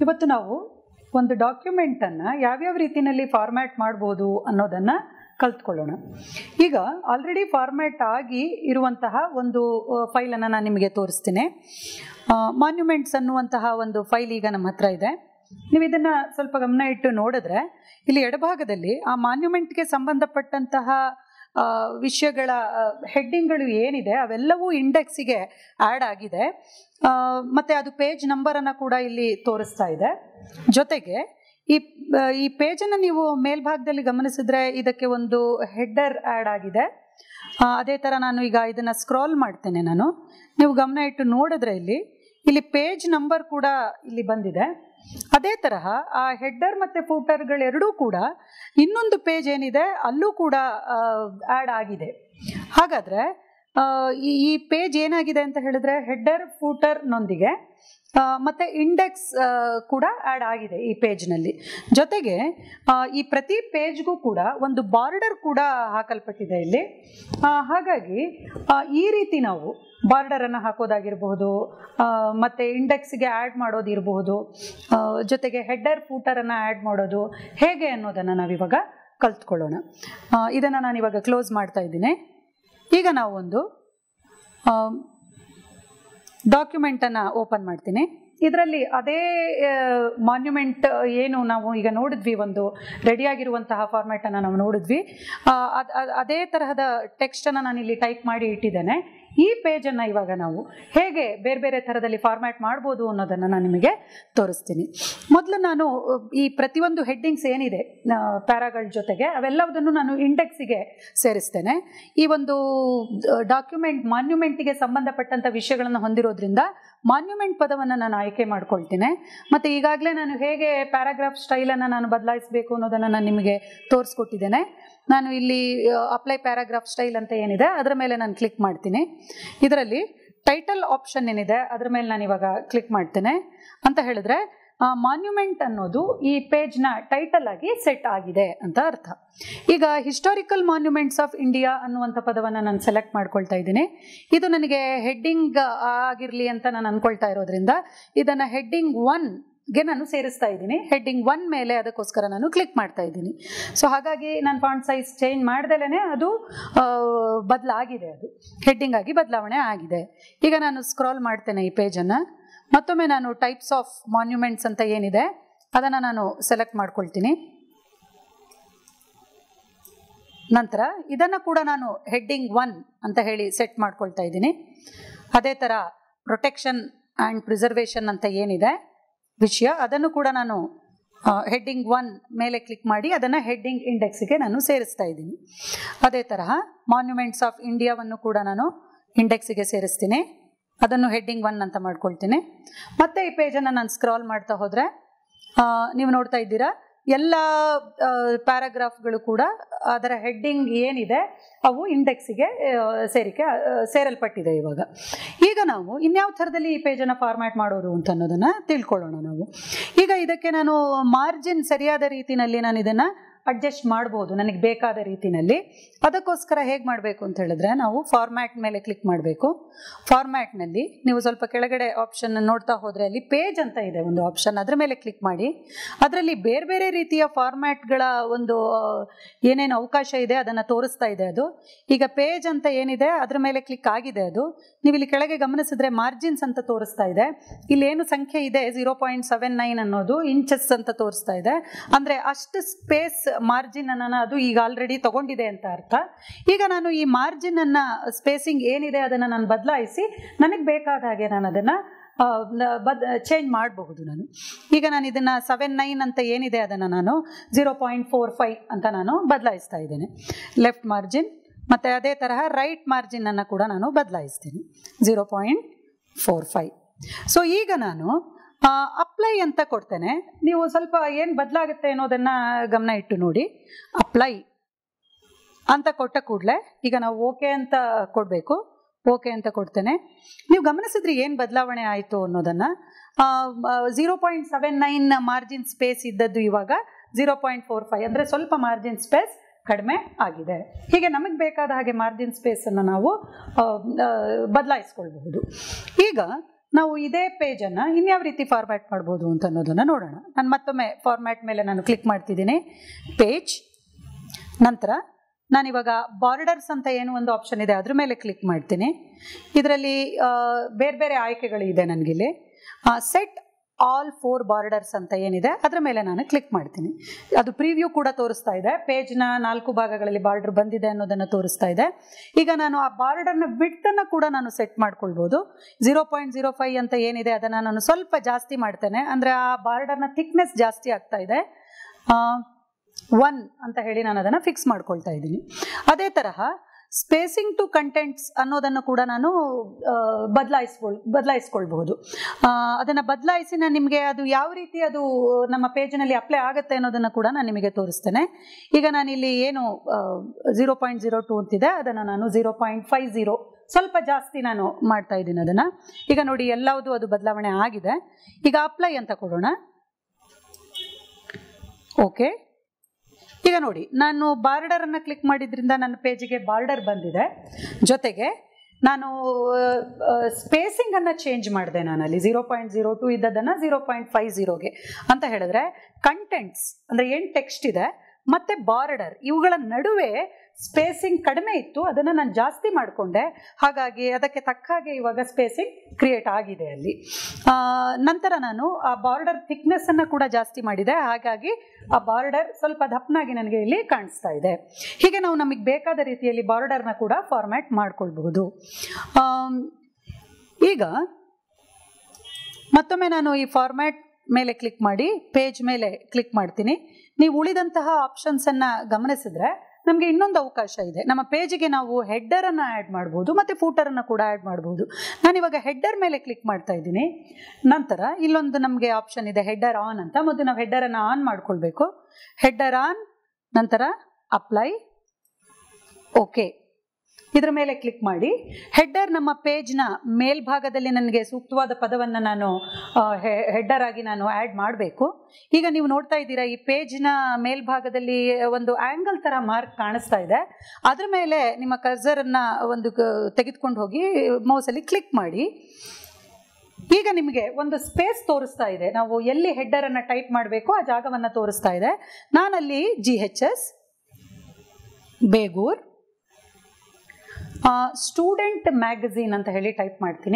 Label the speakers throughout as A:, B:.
A: ಇವತ್ತು ನಾವು ಒಂದು ಡಾಕ್ಯುಮೆಂಟನ್ನು ಯಾವ್ಯಾವ ರೀತಿಯಲ್ಲಿ ಫಾರ್ಮ್ಯಾಟ್ ಮಾಡ್ಬೋದು ಅನ್ನೋದನ್ನು ಕಲ್ತ್ಕೊಳ್ಳೋಣ ಈಗ ಆಲ್ರೆಡಿ ಫಾರ್ಮ್ಯಾಟ್ ಆಗಿ ಇರುವಂತಹ ಒಂದು ಫೈಲನ್ನು ನಾನು ನಿಮಗೆ ತೋರಿಸ್ತೀನಿ ಮಾನ್ಯುಮೆಂಟ್ಸ್ ಅನ್ನುವಂತಹ ಒಂದು ಫೈಲ್ ಈಗ ನಮ್ಮ ಹತ್ರ ಇದೆ ನೀವು ಇದನ್ನು ಸ್ವಲ್ಪ ಗಮನ ಇಟ್ಟು ನೋಡಿದ್ರೆ ಇಲ್ಲಿ ಎಡಭಾಗದಲ್ಲಿ ಆ ಮಾನ್ಯುಮೆಂಟ್ಗೆ ಸಂಬಂಧಪಟ್ಟಂತಹ ಆ, ವಿಷಯಗಳ ಹೆಡ್ಡಿಂಗ್ಗಳು ಏನಿದೆ ಅವೆಲ್ಲವೂ ಇಂಡೆಕ್ಸಿಗೆ ಆ್ಯಡ್ ಆಗಿದೆ ಆ, ಮತ್ತೆ ಅದು ಪೇಜ್ ನಂಬರನ್ನು ಕೂಡ ಇಲ್ಲಿ ತೋರಿಸ್ತಾ ಇದೆ ಜೊತೆಗೆ ಈ ಈ ಪೇಜನ್ನು ನೀವು ಮೇಲ್ಭಾಗದಲ್ಲಿ ಗಮನಿಸಿದ್ರೆ ಇದಕ್ಕೆ ಒಂದು ಹೆಡ್ಡರ್ ಆ್ಯಡ್ ಆಗಿದೆ ಆ, ಅದೇ ಥರ ನಾನು ಈಗ ಇದನ್ನು ಸ್ಕ್ರಾಲ್ ಮಾಡ್ತೇನೆ ನಾನು ನೀವು ಗಮನ ಇಟ್ಟು ನೋಡಿದ್ರೆ ಇಲ್ಲಿ ಇಲ್ಲಿ ಪೇಜ್ ನಂಬರ್ ಕೂಡ ಇಲ್ಲಿ ಬಂದಿದೆ ಅದೇ ತರಹ ಆ ಹೆಡ್ಡರ್ ಮತ್ತು ಫೂಟರ್ಗಳೆರಡೂ ಕೂಡ ಇನ್ನೊಂದು ಪೇಜ್ ಏನಿದೆ ಅಲ್ಲೂ ಕೂಡ ಆ್ಯಡ್ ಆಗಿದೆ ಹಾಗಾದರೆ ಈ ಈ ಪೇಜ್ ಏನಾಗಿದೆ ಅಂತ ಹೇಳಿದ್ರೆ ಹೆಡ್ಡರ್ ಫೂಟರ್ನೊಂದಿಗೆ ಆ, ಮತ್ತೆ ಇಂಡೆಕ್ಸ್ ಆ, ಕೂಡ ಆ್ಯಡ್ ಆಗಿದೆ ಈ ಪೇಜ್ನಲ್ಲಿ ಜೊತೆಗೆ ಆ, ಈ ಪ್ರತಿ ಪೇಜ್ಗೂ ಕೂಡ ಒಂದು ಬಾರ್ಡರ್ ಕೂಡ ಹಾಕಲ್ಪಟ್ಟಿದೆ ಇಲ್ಲಿ ಆ, ಹಾಗಾಗಿ ಆ, ಈ ರೀತಿ ನಾವು ಬಾರ್ಡರನ್ನು ಹಾಕೋದಾಗಿರಬಹುದು ಆ, ಮತ್ತೆ ಇಂಡೆಕ್ಸ್ಗೆ ಆ್ಯಡ್ ಮಾಡೋದಿರಬಹುದು ಆ, ಜೊತೆಗೆ ಹೆಡ್ಡರ್ ಫೂಟರನ್ನು ಆ್ಯಡ್ ಮಾಡೋದು ಹೇಗೆ ಅನ್ನೋದನ್ನು ನಾವಿವಾಗ ಕಲ್ತ್ಕೊಳ್ಳೋಣ ಇದನ್ನು ನಾನು ಇವಾಗ ಕ್ಲೋಸ್ ಮಾಡ್ತಾ ಇದ್ದೀನಿ ಈಗ ನಾವು ಒಂದು ಡಾಕ್ಯುಮೆಂಟನ್ನು ಓಪನ್ ಮಾಡ್ತೀನಿ ಇದರಲ್ಲಿ ಅದೇ ಮಾನ್ಯುಮೆಂಟ್ ಏನು ನಾವು ಈಗ ನೋಡಿದ್ವಿ ಒಂದು ರೆಡಿಯಾಗಿರುವಂತಹ ಫಾರ್ಮ್ಯಾಟನ್ನು ನಾವು ನೋಡಿದ್ವಿ ಆ, ಅದ್- ಅದ್- ಅದೇ ತರಹದ ಟೆಕ್ಸ್ಟನ್ನು ನಾನು ಇಲ್ಲಿ ಟೈಪ್ ಮಾಡಿ ಇಟ್ಟಿದ್ದೇನೆ ಈ ಪೇಜನ್ನು ಇವಾಗ ನಾವು ಹೇಗೆ ಬೇರೆ ಬೇರೆ ಥರದಲ್ಲಿ ಫಾರ್ಮ್ಯಾಟ್ ಮಾಡ್ಬೋದು ಅನ್ನೋದನ್ನು ನಾನು ನಿಮಗೆ ತೋರಿಸ್ತೀನಿ ಮೊದಲು ನಾನು ಅ, ಈ ಪ್ರತಿಯೊಂದು ಹೆಡ್ಡಿಂಗ್ಸ್ ಏನಿದೆ ಪ್ಯಾರಾಗಳ ಜೊತೆಗೆ ಅವೆಲ್ಲವುದನ್ನು ನಾನು ಇಂಡೆಕ್ಸಿಗೆ ಸೇರಿಸ್ತೇನೆ ಈ ಒಂದು ಡಾಕ್ಯುಮೆಂಟ್ ಮಾನ್ಯುಮೆಂಟಿಗೆ ಸಂಬಂಧಪಟ್ಟಂಥ ವಿಷಯಗಳನ್ನು ಹೊಂದಿರೋದ್ರಿಂದ ಮಾನ್ಯುಮೆಂಟ್ ಪದವನ್ನು ನಾನು ಆಯ್ಕೆ ಮಾಡ್ಕೊಳ್ತೀನಿ ಮತ್ತು ಈಗಾಗಲೇ ನಾನು ಹೇಗೆ ಪ್ಯಾರಾಗ್ರಾಫ್ ಸ್ಟೈಲನ್ನು ನಾನು ಬದಲಾಯಿಸಬೇಕು ಅನ್ನೋದನ್ನು ನಾನು ನಿಮಗೆ ತೋರಿಸ್ಕೊಟ್ಟಿದ್ದೇನೆ ನಾನು ಇಲ್ಲಿ ಅಪ್ಲೈ ಪ್ಯಾರಾಗ್ರಾಫ್ ಸ್ಟೈಲ್ ಅಂತ ಏನಿದೆ ಅದರ ಮೇಲೆ ನಾನು ಕ್ಲಿಕ್ ಮಾಡ್ತೀನಿ ಇದರಲ್ಲಿ ಟೈಟಲ್ ಆಪ್ಷನ್ ಏನಿದೆ ಅದರ ಮೇಲೆ ನಾನು ಇವಾಗ ಕ್ಲಿಕ್ ಮಾಡ್ತೇನೆ ಅಂತ ಹೇಳಿದ್ರೆ ಮಾನ್ಯುಮೆಂಟ್ ಅನ್ನೋದು ಈ ಪೇಜ್ನ ಟೈಟಲ್ ಆಗಿ ಸೆಟ್ ಆಗಿದೆ ಅಂತ ಅರ್ಥ ಈಗ ಹಿಸ್ಟಾರಿಕಲ್ ಮಾನ್ಯುಮೆಂಟ್ಸ್ ಆಫ್ ಇಂಡಿಯಾ ಅನ್ನುವಂಥ ಪದವನ್ನು ನಾನು ಸೆಲೆಕ್ಟ್ ಮಾಡ್ಕೊಳ್ತಾ ಇದ್ದೀನಿ ಇದು ನನಗೆ ಹೆಡ್ಡಿಂಗ್ ಆಗಿರಲಿ ಅಂತ ನಾನು ಅನ್ಕೊಳ್ತಾ ಇರೋದ್ರಿಂದ ಇದನ್ನು ಹೆಡ್ಡಿಂಗ್ ಒನ್ ಗೆ ನಾನು ಸೇರಿಸ್ತಾ ಇದ್ದೀನಿ ಹೆಡ್ಡಿಂಗ್ ಒನ್ ಮೇಲೆ ಅದಕ್ಕೋಸ್ಕರ ನಾನು ಕ್ಲಿಕ್ ಮಾಡ್ತಾ ಇದ್ದೀನಿ ಸೊ ಹಾಗಾಗಿ ನಾನು ಫಾಂಟ್ ಸೈಜ್ ಚೇಂಜ್ ಮಾಡ್ದಲೇ ಅದು ಬದಲಾಗಿದೆ ಅದು ಹೆಡ್ಡಿಂಗ್ ಆಗಿ ಬದಲಾವಣೆ ಆಗಿದೆ ಈಗ ನಾನು ಸ್ಕ್ರಾಲ್ ಮಾಡ್ತೇನೆ ಈ ಪೇಜನ್ನು ಮತ್ತೊಮ್ಮೆ ನಾನು ಟೈಪ್ಸ್ ಆಫ್ ಮಾನ್ಯುಮೆಂಟ್ಸ್ ಅಂತ ಏನಿದೆ ಅದನ್ನು ನಾನು ಸೆಲೆಕ್ಟ್ ಮಾಡ್ಕೊಳ್ತೀನಿ ನಂತರ ಇದನ್ನು ಕೂಡ ನಾನು ಹೆಡ್ಡಿಂಗ್ ಒನ್ ಅಂತ ಹೇಳಿ ಸೆಟ್ ಮಾಡ್ಕೊಳ್ತಾ ಇದ್ದೀನಿ ಅದೇ ಥರ ಪ್ರೊಟೆಕ್ಷನ್ ಆ್ಯಂಡ್ ಪ್ರಿಸರ್ವೇಷನ್ ಅಂತ ಏನಿದೆ ವಿಷಯ ಅದನ್ನು ಕೂಡ ನಾನು ಹೆಡ್ಡಿಂಗ್ ಒನ್ ಮೇಲೆ ಕ್ಲಿಕ್ ಮಾಡಿ ಅದನ್ನು ಹೆಡ್ಡಿಂಗ್ ಇಂಡೆಕ್ಸಿಗೆ ನಾನು ಸೇರಿಸ್ತಾ ಇದ್ದೀನಿ ಅದೇ ತರಹ ಮಾನ್ಯುಮೆಂಟ್ಸ್ ಆಫ್ ಇಂಡಿಯಾವನ್ನು ಕೂಡ ನಾನು ಇಂಡೆಕ್ಸಿಗೆ ಸೇರಿಸ್ತೀನಿ ಅದನ್ನು ಹೆಡ್ಡಿಂಗ್ ಒನ್ ಅಂತ ಮಾಡ್ಕೊಳ್ತೀನಿ ಮತ್ತೆ ಈ ಪೇಜನ್ನು ನಾನು ಸ್ಕ್ರಾಲ್ ಮಾಡ್ತಾ ಹೋದರೆ ನೀವು ನೋಡ್ತಾ ಇದ್ದೀರಾ ಎಲ್ಲ ಪ್ಯಾರಾಗ್ರಾಫ್ಗಳು ಕೂಡ ಅದರ ಹೆಡ್ಡಿಂಗ್ ಏನಿದೆ ಅವು ಇಂಡೆಕ್ಸಿಗೆ ಸೇರಿಕೆ ಆ, ಸೇರಲ್ಪಟ್ಟಿದೆ ಇವಾಗ ಈಗ ನಾವು ಇನ್ಯಾವ ಥರದಲ್ಲಿ ಈ ಪೇಜನ್ನು ಫಾರ್ಮ್ಯಾಟ್ ಮಾಡೋದು ಅಂತ ಅನ್ನೋದನ್ನು ತಿಳ್ಕೊಳ್ಳೋಣ ನಾವು ಈಗ ಇದಕ್ಕೆ ನಾನು ಮಾರ್ಜಿನ್ ಸರಿಯಾದ ರೀತಿಯಲ್ಲಿ ನಾನು ಇದನ್ನು ಅಡ್ಜಸ್ಟ್ ಮಾಡ್ಬೋದು ನನಗೆ ಬೇಕಾದ ರೀತಿಯಲ್ಲಿ ಅದಕ್ಕೋಸ್ಕರ ಹೇಗೆ ಮಾಡಬೇಕು ಅಂತ ಹೇಳಿದ್ರೆ ನಾವು ಫಾರ್ಮ್ಯಾಟ್ ಮೇಲೆ ಕ್ಲಿಕ್ ಮಾಡಬೇಕು ಫಾರ್ಮ್ಯಾಟ್ನಲ್ಲಿ ನೀವು ಸ್ವಲ್ಪ ಕೆಳಗಡೆ ಆಪ್ಷನ್ ನೋಡ್ತಾ ಹೋದರೆ ಅಲ್ಲಿ ಪೇಜ್ ಅಂತ ಇದೆ ಒಂದು ಆಪ್ಷನ್ ಅದರ ಮೇಲೆ ಕ್ಲಿಕ್ ಮಾಡಿ ಅದರಲ್ಲಿ ಬೇರೆ ಬೇರೆ ರೀತಿಯ ಫಾರ್ಮ್ಯಾಟ್ಗಳ ಒಂದು ಆ, ಏನೇನು ಅವಕಾಶ ಇದೆ ಅದನ್ನು ತೋರಿಸ್ತಾ ಇದೆ ಅದು ಈಗ ಪೇಜ್ ಅಂತ ಏನಿದೆ ಅದರ ಮೇಲೆ ಕ್ಲಿಕ್ ಆಗಿದೆ ಅದು ನೀವು ಇಲ್ಲಿ ಕೆಳಗೆ ಗಮನಿಸಿದ್ರೆ ಮಾರ್ಜಿನ್ಸ್ ಅಂತ ತೋರಿಸ್ತಾ ಇದೆ ಇಲ್ಲಿ ಏನು ಸಂಖ್ಯೆ ಇದೆ ಝೀರೋ ಪಾಯಿಂಟ್ ಸೆವೆನ್ ನೈನ್ ಅನ್ನೋದು ಇಂಚಸ್ ಅಂತ ತೋರಿಸ್ತಾ ಇದೆ ಅಂದರೆ ಅಷ್ಟು ಸ್ಪೇಸ್ ಮಾರ್ಜಿನ್ ಅನ್ನು ಅದು ಈಗ ಆಲ್ರೆಡಿ ತಗೊಂಡಿದೆ ಅಂತ ಅರ್ಥ ಈಗ ನಾನು ಈ ಮಾರ್ಜಿನ್ ಅನ್ನ ಸ್ಪೇಸಿಂಗ್ ಏನಿದೆ ಅದನ್ನು ನಾನು ಬದಲಾಯಿಸಿ ನನಗೆ ಬೇಕಾದ ಹಾಗೆ ನಾನು ಅದನ್ನು ಬದ್ ಚೇಂಜ್ ಮಾಡಬಹುದು ನಾನು ಈಗ ನಾನು ಇದನ್ನು ಸೆವೆನ್ ನೈನ್ ಅಂತ ಏನಿದೆ ಅದನ್ನು ನಾನು ಝೀರೋ ಪಾಯಿಂಟ್ ಫೋರ್ ಫೈವ್ ಅಂತ ನಾನು ಬದಲಾಯಿಸ್ತಾ ಇದ್ದೇನೆ ಲೆಫ್ಟ್ ಮಾರ್ಜಿನ್ ಮತ್ತು ಅದೇ ತರಹ ರೈಟ್ ಮಾರ್ಜಿನನ್ನು ಕೂಡ ನಾನು ಬದಲಾಯಿಸ್ತೀನಿ zero point four five so ಈಗ ನಾನು ಅಪ್ಲೈ ಅಂತ ಕೊಡ್ತೇನೆ ನೀವು ಸ್ವಲ್ಪ ಏನು ಬದಲಾಗುತ್ತೆ ಅನ್ನೋದನ್ನು ಗಮನ ಇಟ್ಟು ನೋಡಿ ಅಪ್ಲೈ ಅಂತ ಕೊಟ್ಟ ಕೂಡಲೇ ಈಗ ನಾವು ಓಕೆ ಅಂತ ಕೊಡಬೇಕು ಓಕೆ ಅಂತ ಕೊಡ್ತೇನೆ ನೀವು ಗಮನಿಸಿದ್ರೆ ಏನು ಬದಲಾವಣೆ ಆಯಿತು ಅನ್ನೋದನ್ನು zero point seven nine margin space ಇದ್ದದ್ದು ಇವಾಗ ಝೀರೋ ಪಾಯಿಂಟ್ ಫೋರ್ ಫೈವ್ ಅಂದರೆ ಸ್ವಲ್ಪ ಮಾರ್ಜಿನ್ ಸ್ಪೇಸ್ ಕಡಿಮೆ ಆಗಿದೆ ಹೀಗೆ ನಮಗೆ ಬೇಕಾದ ಹಾಗೆ ಮಾರ್ಜಿನ್ ಸ್ಪೇಸನ್ನು ನಾವು ಬದಲಾಯಿಸ್ಕೊಳ್ಬಹುದು ಈಗ ನಾವು ಇದೇ ಪೇಜನ್ನು ಇನ್ಯಾವ ರೀತಿ ಫಾರ್ಮ್ಯಾಟ್ ಮಾಡ್ಬೋದು ಅಂತ ಅನ್ನೋದನ್ನು ನೋಡೋಣ ನಾನು ಮತ್ತೊಮ್ಮೆ ಫಾರ್ಮ್ಯಾಟ್ ಮೇಲೆ ನಾನು ಕ್ಲಿಕ್ ಮಾಡ್ತಿದ್ದೀನಿ ಪೇಜ್ ನಂತರ ನಾನಿವಾಗ ಬಾರ್ಡರ್ಸ್ ಅಂತ ಏನು ಒಂದು ಆಪ್ಷನ್ ಇದೆ ಅದ್ರ ಮೇಲೆ ಕ್ಲಿಕ್ ಮಾಡ್ತೀನಿ ಇದರಲ್ಲಿ ಬೇರೆ ಬೇರೆ ಆಯ್ಕೆಗಳು ಇದೆ ನನಗಿಲ್ಲಿ ಸೆಟ್ ಆಲ್ ಫೋರ್ ಬಾರ್ಡರ್ಸ್ ಅಂತ ಏನಿದೆ ಅದರ ಮೇಲೆ ನಾನು ಕ್ಲಿಕ್ ಮಾಡ್ತೀನಿ ಅದು ಪ್ರಿವ್ಯೂ ಕೂಡ ತೋರಿಸ್ತಾ ಇದೆ ಪೇಜ್ನ ನಾಲ್ಕು ಭಾಗಗಳಲ್ಲಿ ಬಾರ್ಡರ್ ಬಂದಿದೆ ಅನ್ನೋದನ್ನು ತೋರಿಸ್ತಾ ಇದೆ ಈಗ ನಾನು ಆ ಬಾರ್ಡರ್ನ ಬಿಟ್ಟನ್ನು ಕೂಡ ನಾನು ಸೆಟ್ ಮಾಡ್ಕೊಳ್ಬೋದು ಝೀರೋ ಪಾಯಿಂಟ್ ಝೀರೋ ಫೈವ್ ಅಂತ ಏನಿದೆ ಅದನ್ನು ನಾನು ಸ್ವಲ್ಪ ಜಾಸ್ತಿ ಮಾಡ್ತೇನೆ ಅಂದರೆ ಆ ಬಾರ್ಡರ್ನ ಥಿಕ್ನೆಸ್ ಜಾಸ್ತಿ ಆಗ್ತಾ ಇದೆ ಒನ್ ಅಂತ ಹೇಳಿ ನಾನು ಅದನ್ನು ಫಿಕ್ಸ್ ಮಾಡ್ಕೊಳ್ತಾ ಇದ್ದೀನಿ ಅದೇ ತರಹ ಸ್ಪೇಸಿಂಗ್ ಟು ಕಂಟೆಂಟ್ಸ್ ಅನ್ನೋದನ್ನು ಕೂಡ ನಾನು ಬದಲಾಯಿಸ್ಕೊಳ್ ಬದಲಾಯಿಸ್ಕೊಳ್ಬಹುದು ಅದನ್ನು ಬದಲಾಯಿಸಿ ನಾನು ನಿಮಗೆ ಅದು ಯಾವ ರೀತಿ ಅದು ನಮ್ಮ ಪೇಜಿನಲ್ಲಿ ಅಪ್ಲೈ ಆಗುತ್ತೆ ಅನ್ನೋದನ್ನು ಕೂಡ ನಾನು ನಿಮಗೆ ತೋರಿಸ್ತೇನೆ ಈಗ ನಾನಿಲ್ಲಿ ಏನು ಝೀರೋ ಪಾಯಿಂಟ್ ಝೀರೋ ಟು ಅಂತಿದೆ ಅದನ್ನು ನಾನು ಝೀರೋ ಪಾಯಿಂಟ್ ಫೈವ್ ಝೀರೋ ಸ್ವಲ್ಪ ಜಾಸ್ತಿ ನಾನು ಮಾಡ್ತಾ ಇದ್ದೀನಿ ಅದನ್ನು ಈಗ ನೋಡಿ ಎಲ್ಲವುದು ಅದು ಬದಲಾವಣೆ ಆಗಿದೆ ಈಗ ಅಪ್ಲೈ ಅಂತ ಕೊಡೋಣ ಓಕೆ ಈಗ ನೋಡಿ ನಾನು ಬಾರ್ಡರನ್ನು ಕ್ಲಿಕ್ ಮಾಡಿದ್ರಿಂದ ನನ್ನ ಪೇಜಿಗೆ ಬಾರ್ಡರ್ ಬಂದಿದೆ ಜೊತೆಗೆ ನಾನು ಸ್ಪೇಸಿಂಗನ್ನು ಚೇಂಜ್ ಮಾಡಿದೆ ನಾನಲ್ಲಿ ಝೀರೋ ಪಾಯಿಂಟ್ ಝೀರೋ ಟು ಇದ್ದದನ್ನು ಝೀರೋ ಪಾಯಿಂಟ್ ಫೈವ್ ಝೀರೋಗೆ ಅಂತ ಹೇಳಿದ್ರೆ ಕಂಟೆಂಟ್ಸ್ ಅಂದರೆ ಏನು ಟೆಕ್ಸ್ಟ್ ಇದೆ ಮತ್ತು ಬಾರ್ಡರ್ ಇವುಗಳ ನಡುವೆ ಸ್ಪೇಸಿಂಗ್ ಕಡಿಮೆ ಇತ್ತು ಅದನ್ನು ನಾನು ಜಾಸ್ತಿ ಮಾಡಿಕೊಂಡೆ ಹಾಗಾಗಿ ಅದಕ್ಕೆ ತಕ್ಕ ಹಾಗೆ ಇವಾಗ ಸ್ಪೇಸಿಂಗ್ ಕ್ರಿಯೇಟ್ ಆಗಿದೆ ಅಲ್ಲಿ ನಂತರ ನಾನು ಆ ಬಾರ್ಡರ್ ಥಿಕ್ನೆಸ್ಸನ್ನು ಕೂಡ ಜಾಸ್ತಿ ಮಾಡಿದೆ ಹಾಗಾಗಿ ಆ ಬಾರ್ಡರ್ ಸ್ವಲ್ಪ ದಪ್ಪನಾಗಿ ನನಗೆ ಇಲ್ಲಿ ಕಾಣಿಸ್ತಾ ಇದೆ ಹೀಗೆ ನಾವು ನಮಗೆ ಬೇಕಾದ ರೀತಿಯಲ್ಲಿ ಬಾರ್ಡರ್ನ ಕೂಡ ಫಾರ್ಮ್ಯಾಟ್ ಮಾಡ್ಕೊಳ್ಬಹುದು ಈಗ ಮತ್ತೊಮ್ಮೆ ನಾನು ಈ ಫಾರ್ಮ್ಯಾಟ್ ಮೇಲೆ ಕ್ಲಿಕ್ ಮಾಡಿ ಪೇಜ್ ಮೇಲೆ ಕ್ಲಿಕ್ ಮಾಡ್ತೀನಿ ನೀವು ಉಳಿದಂತಹ ಆಪ್ಷನ್ಸನ್ನು ಗಮನಿಸಿದ್ರೆ ನಮಗೆ ಇನ್ನೊಂದು ಅವಕಾಶ ಇದೆ ನಮ್ಮ ಪೇಜಿಗೆ ನಾವು ಹೆಡ್ಡರನ್ನು ಆ್ಯಡ್ ಮಾಡ್ಬೋದು ಮತ್ತು ಫೂಟರನ್ನು ಕೂಡ ಆ್ಯಡ್ ಮಾಡ್ಬೋದು ನಾನಿವಾಗ ಹೆಡ್ಡರ್ ಮೇಲೆ ಕ್ಲಿಕ್ ಮಾಡ್ತಾ ಇದ್ದೀನಿ ನಂತರ ಇಲ್ಲೊಂದು ನಮಗೆ ಆಪ್ಷನ್ ಇದೆ ಹೆಡ್ಡರ್ ಆನ್ ಅಂತ ಮೊದಲು ನಾವು ಹೆಡ್ಡರನ್ನು ಆನ್ ಮಾಡ್ಕೊಳ್ಬೇಕು ಹೆಡ್ಡರ್ ಆನ್ ನಂತರ ಅಪ್ಲೈ ಓಕೆ ಇದರ ಮೇಲೆ ಕ್ಲಿಕ್ ಮಾಡಿ ಹೆಡ್ಡರ್ ನಮ್ಮ ಪೇಜ್ನ ಮೇಲ್ಭಾಗದಲ್ಲಿ ನನಗೆ ಸೂಕ್ತವಾದ ಪದವನ್ನು ನಾನು ಹೆಡ್ಡರ್ ಆಗಿ ನಾನು ಆ್ಯಡ್ ಮಾಡಬೇಕು ಈಗ ನೀವು ನೋಡ್ತಾ ಇದ್ದೀರಾ ಈ ಪೇಜ್ನ ಮೇಲ್ಭಾಗದಲ್ಲಿ ಒಂದು ಆ್ಯಂಗಲ್ ಥರ ಮಾರ್ಕ್ ಕಾಣಿಸ್ತಾ ಇದೆ ಅದರ ಮೇಲೆ ನಿಮ್ಮ ಕರ್ಸರನ್ನು ಒಂದು ತೆಗೆದುಕೊಂಡು ಹೋಗಿ ಮೌಸಲ್ಲಿ ಕ್ಲಿಕ್ ಮಾಡಿ ಈಗ ನಿಮಗೆ ಒಂದು ಸ್ಪೇಸ್ ತೋರಿಸ್ತಾ ಇದೆ ನಾವು ಎಲ್ಲಿ ಹೆಡ್ಡರನ್ನು ಟೈಪ್ ಮಾಡಬೇಕು ಆ ಜಾಗವನ್ನು ತೋರಿಸ್ತಾ ಇದೆ ನಾನಲ್ಲಿ G H S Begur student magazine ಅಂತ ಹೇಳಿ ಟೈಪ್ ಮಾಡ್ತೀನಿ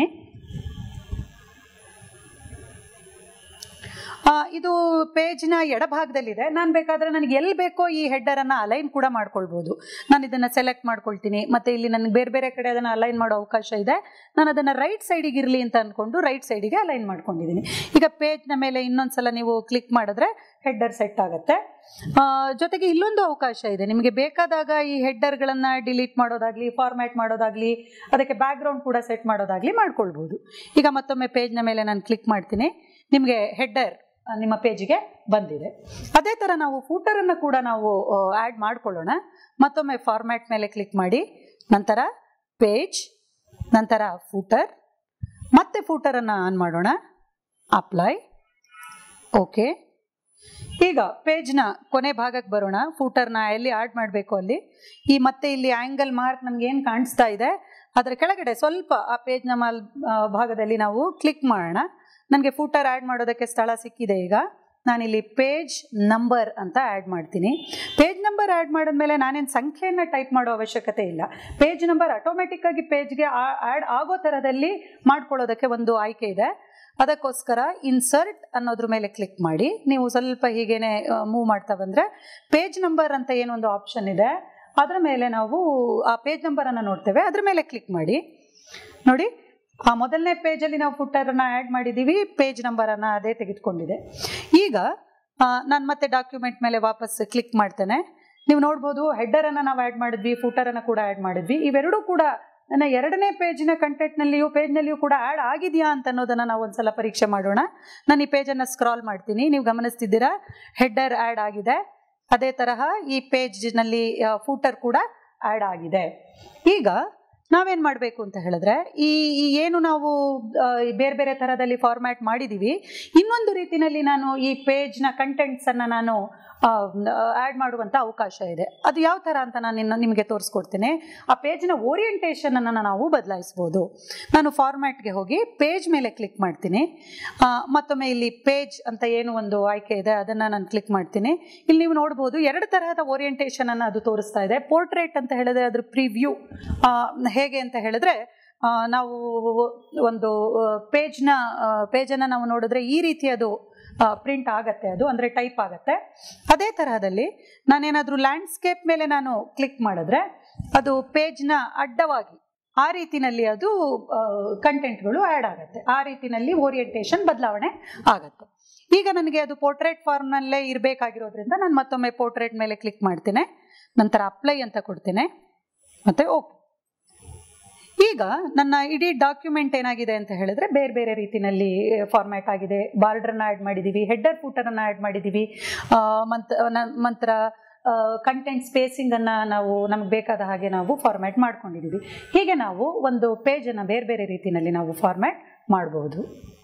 A: ಇದು ಪೇಜ್ನ ಎಡಭಾಗದಲ್ಲಿದೆ ನಾನು ಬೇಕಾದರೆ ನನಗೆ ಎಲ್ಲಿ ಬೇಕೋ ಈ ಹೆಡ್ಡರನ್ನು ಅಲೈನ್ ಕೂಡ ಮಾಡ್ಕೊಳ್ಬೋದು ನಾನು ಇದನ್ನು ಸೆಲೆಕ್ಟ್ ಮಾಡ್ಕೊಳ್ತೀನಿ ಮತ್ತು ಇಲ್ಲಿ ನನಗೆ ಬೇರೆ ಬೇರೆ ಕಡೆ ಅದನ್ನು ಅಲೈನ್ ಮಾಡೋ ಅವಕಾಶ ಇದೆ ನಾನು ಅದನ್ನು ರೈಟ್ ಸೈಡಿಗೆ ಇರಲಿ ಅಂತ ಅಂದ್ಕೊಂಡು ರೈಟ್ ಸೈಡಿಗೆ ಅಲೈನ್ ಮಾಡ್ಕೊಂಡಿದ್ದೀನಿ ಈಗ ಪೇಜ್ನ ಮೇಲೆ ಇನ್ನೊಂದು ಸಲ ನೀವು ಕ್ಲಿಕ್ ಮಾಡಿದ್ರೆ ಹೆಡ್ಡರ್ ಸೆಟ್ ಆಗುತ್ತೆ ಜೊತೆಗೆ ಇಲ್ಲೊಂದು ಅವಕಾಶ ಇದೆ ನಿಮಗೆ ಬೇಕಾದಾಗ ಈ ಹೆಡ್ಡರ್ಗಳನ್ನು ಡಿಲೀಟ್ ಮಾಡೋದಾಗಲಿ ಫಾರ್ಮ್ಯಾಟ್ ಮಾಡೋದಾಗಲಿ ಅದಕ್ಕೆ ಬ್ಯಾಕ್ಗ್ರೌಂಡ್ ಕೂಡ ಸೆಟ್ ಮಾಡೋದಾಗಲಿ ಮಾಡ್ಕೊಳ್ಬೋದು ಈಗ ಮತ್ತೊಮ್ಮೆ ಪೇಜ್ನ ಮೇಲೆ ನಾನು ಕ್ಲಿಕ್ ಮಾಡ್ತೀನಿ ನಿಮಗೆ ಹೆಡ್ಡರ್ ನಿಮ್ಮ ಪೇಜಿಗೆ ಬಂದಿದೆ ಅದೇ ಥರ ನಾವು ಫೂಟರನ್ನು ಕೂಡ ನಾವು ಆ್ಯಡ್ ಮಾಡ್ಕೊಳ್ಳೋಣ ಮತ್ತೊಮ್ಮೆ ಫಾರ್ಮ್ಯಾಟ್ ಮೇಲೆ ಕ್ಲಿಕ್ ಮಾಡಿ ನಂತರ ಪೇಜ್ ನಂತರ ಫೂಟರ್ ಮತ್ತೆ ಫೂಟರನ್ನು ಆನ್ ಮಾಡೋಣ ಅಪ್ಲೈ ಓಕೆ ಈಗ ಪೇಜ್ನ ಕೊನೆ ಭಾಗಕ್ಕೆ ಬರೋಣ ಫೂಟರ್ನ ಎಲ್ಲಿ ಆಡ್ ಮಾಡಬೇಕು ಅಲ್ಲಿ ಈ ಮತ್ತೆ ಇಲ್ಲಿ ಆ್ಯಂಗಲ್ ಮಾರ್ಕ್ ನಮ್ಗೆ ಏನು ಕಾಣಿಸ್ತಾ ಇದೆ ಅದರ ಕೆಳಗಡೆ ಸ್ವಲ್ಪ ಆ ಪೇಜ್ನ ಮಾಲ್ ಭಾಗದಲ್ಲಿ ನಾವು ಕ್ಲಿಕ್ ಮಾಡೋಣ ನನಗೆ ಫೂಟರ್ ಆ್ಯಡ್ ಮಾಡೋದಕ್ಕೆ ಸ್ಥಳ ಸಿಕ್ಕಿದೆ ಈಗ ನಾನಿಲ್ಲಿ ಪೇಜ್ ನಂಬರ್ ಅಂತ ಆ್ಯಡ್ ಮಾಡ್ತೀನಿ ಪೇಜ್ ನಂಬರ್ ಆ್ಯಡ್ ಮಾಡಿದ್ಮೇಲೆ ನಾನೇನು ಸಂಖ್ಯೆಯನ್ನು ಟೈಪ್ ಮಾಡೋ ಅವಶ್ಯಕತೆ ಇಲ್ಲ ಪೇಜ್ ನಂಬರ್ ಆಟೋಮೆಟಿಕ್ಕಾಗಿ ಪೇಜ್ಗೆ ಆ್ಯಡ್ ಆಗೋ ಥರದಲ್ಲಿ ಮಾಡ್ಕೊಳ್ಳೋದಕ್ಕೆ ಒಂದು ಆಯ್ಕೆ ಇದೆ ಅದಕ್ಕೋಸ್ಕರ ಇನ್ಸರ್ಟ್ ಅನ್ನೋದ್ರ ಮೇಲೆ ಕ್ಲಿಕ್ ಮಾಡಿ ನೀವು ಸ್ವಲ್ಪ ಹೀಗೇನೆ ಮೂವ್ ಮಾಡ್ತಾ ಬಂದರೆ ಪೇಜ್ ನಂಬರ್ ಅಂತ ಏನೊಂದು ಆಪ್ಷನ್ ಇದೆ ಅದರ ಮೇಲೆ ನಾವು ಆ ಪೇಜ್ ನಂಬರನ್ನು ನೋಡ್ತೇವೆ ಅದ್ರ ಮೇಲೆ ಕ್ಲಿಕ್ ಮಾಡಿ ನೋಡಿ ಆ ಮೊದಲನೇ ಪೇಜಲ್ಲಿ ನಾವು ಫುಟ್ಟರನ್ನು ಆ್ಯಡ್ ಮಾಡಿದ್ದೀವಿ ಪೇಜ್ ನಂಬರನ್ನು ಅದೇ ತೆಗೆದುಕೊಂಡಿದೆ ಈಗ ನಾನು ಮತ್ತೆ ಡಾಕ್ಯುಮೆಂಟ್ ಮೇಲೆ ವಾಪಸ್ ಕ್ಲಿಕ್ ಮಾಡ್ತೇನೆ ನೀವು ನೋಡ್ಬೋದು ಹೆಡ್ಡರನ್ನು ನಾವು ಆ್ಯಡ್ ಮಾಡಿದ್ವಿ ಫುಟರನ್ನು ಕೂಡ ಆ್ಯಡ್ ಮಾಡಿದ್ವಿ ಇವೆರಡೂ ಕೂಡ ನನ್ನ ಎರಡನೇ ಪೇಜಿನ ಕಂಟೆಂಟ್ನಲ್ಲಿಯೂ ಪೇಜ್ನಲ್ಲಿಯೂ ಕೂಡ ಆ್ಯಡ್ ಆಗಿದೆಯಾ ಅಂತ ಅನ್ನೋದನ್ನು ನಾವು ಒಂದ್ಸಲ ಪರೀಕ್ಷೆ ಮಾಡೋಣ ನಾನು ಈ ಪೇಜನ್ನು ಸ್ಕ್ರಾಲ್ ಮಾಡ್ತೀನಿ ನೀವು ಗಮನಿಸ್ತಿದ್ದೀರಾ ಹೆಡ್ಡರ್ ಆ್ಯಡ್ ಆಗಿದೆ ಅದೇ ತರಹ ಈ ಪೇಜ್ನಲ್ಲಿ ಫೂಟರ್ ಕೂಡ ಆ್ಯಡ್ ಆಗಿದೆ ಈಗ ನಾವೇನು ಮಾಡಬೇಕು ಅಂತ ಹೇಳಿದ್ರೆ ಈ ಈ ಏನು ನಾವು ಬೇರೆ ಬೇರೆ ಥರದಲ್ಲಿ ಫಾರ್ಮ್ಯಾಟ್ ಮಾಡಿದ್ದೀವಿ ಇನ್ನೊಂದು ರೀತಿಯಲ್ಲಿ ನಾನು ಈ ಪೇಜ್ನ ಕಂಟೆಂಟ್ಸನ್ನು ನಾನು ಆ್ಯಡ್ ಮಾಡುವಂಥ ಅವಕಾಶ ಇದೆ ಅದು ಯಾವ ಥರ ಅಂತ ನಾನು ಇನ್ನು ನಿಮಗೆ ತೋರಿಸ್ಕೊಡ್ತೀನಿ ಆ ಪೇಜ್ನ ಓರಿಯೆಂಟೇಷನನ್ನು ನಾವು ಬದಲಾಯಿಸ್ಬೋದು ನಾನು ಫಾರ್ಮ್ಯಾಟ್ಗೆ ಹೋಗಿ ಪೇಜ್ ಮೇಲೆ ಕ್ಲಿಕ್ ಮಾಡ್ತೀನಿ ಆ, ಮತ್ತೊಮ್ಮೆ ಇಲ್ಲಿ ಪೇಜ್ ಅಂತ ಏನು ಒಂದು ಆಯ್ಕೆ ಇದೆ ಅದನ್ನು ನಾನು ಕ್ಲಿಕ್ ಮಾಡ್ತೀನಿ ಇಲ್ಲಿ ನೀವು ನೋಡ್ಬೋದು ಎರಡು ತರಹದ ಓರಿಯೆಂಟೇಷನನ್ನು ಅದು ತೋರಿಸ್ತಾ ಇದೆ ಪೋರ್ಟ್ರೇಟ್ ಅಂತ ಹೇಳಿದ್ರೆ ಅದ್ರ ಪ್ರಿವ್ಯೂ ಹೇಗೆ ಅಂತ ಹೇಳಿದ್ರೆ ಆ, ನಾವು ಒಂದು ಪೇಜ್ನ ಪೇಜನ್ನು ನಾವು ನೋಡಿದ್ರೆ ಈ ರೀತಿ ಅದು ಪ್ರಿಂಟ್ ಆಗತ್ತೆ ಅದು ಅಂದರೆ ಟೈಪ್ ಆಗತ್ತೆ ಅದೇ ತರಹದಲ್ಲಿ ನಾನೇನಾದರೂ ಲ್ಯಾಂಡ್ಸ್ಕೇಪ್ ಮೇಲೆ ನಾನು ಕ್ಲಿಕ್ ಮಾಡಿದ್ರೆ ಅದು ಪೇಜ್ನ ಅಡ್ಡವಾಗಿ ಆ ರೀತಿನಲ್ಲಿ ಅದು ಕಂಟೆಂಟ್ಗಳು ಆ್ಯಡ್ ಆಗುತ್ತೆ ಆ ರೀತಿನಲ್ಲಿ ಓರಿಯೆಂಟೇಷನ್ ಬದಲಾವಣೆ ಆಗುತ್ತೆ ಈಗ ನನಗೆ ಅದು ಪೋರ್ಟ್ರೇಟ್ ಫಾರ್ಮ್ನಲ್ಲೇ ಇರಬೇಕಾಗಿರೋದ್ರಿಂದ ನಾನು ಮತ್ತೊಮ್ಮೆ ಪೋರ್ಟ್ರೇಟ್ ಮೇಲೆ ಕ್ಲಿಕ್ ಮಾಡ್ತೀನಿ ನಂತರ ಅಪ್ಲೈ ಅಂತ ಕೊಡ್ತೀನಿ ಮತ್ತು ಓಕೆ ಈಗ ನನ್ನ ಇಡೀ ಡಾಕ್ಯುಮೆಂಟ್ ಏನಾಗಿದೆ ಅಂತ ಹೇಳಿದ್ರೆ ಬೇರೆ ಬೇರೆ ರೀತಿನಲ್ಲಿ ಫಾರ್ಮ್ಯಾಟ್ ಆಗಿದೆ ಬಾರ್ಡ್ರನ್ನ ಆ್ಯಡ್ ಮಾಡಿದ್ದೀವಿ ಹೆಡ್ಡರ್ ಫೂಟರನ್ನು ಆ್ಯಡ್ ಮಾಡಿದ್ದೀವಿ ಆ, ಮಂತ್ ನ- ನಂತರ ಕಂಟೆಂಟ್ ಸ್ಪೇಸಿಂಗನ್ನು ನಾವು ನಮಗೆ ಬೇಕಾದ ಹಾಗೆ ನಾವು ಫಾರ್ಮ್ಯಾಟ್ ಮಾಡ್ಕೊಂಡಿದ್ದೀವಿ ಹೀಗೆ ನಾವು ಒಂದು ಪೇಜನ್ನು ಬೇರೆ ಬೇರೆ ರೀತಿಯಲ್ಲಿ ನಾವು ಫಾರ್ಮ್ಯಾಟ್ ಮಾಡ್ಬೋದು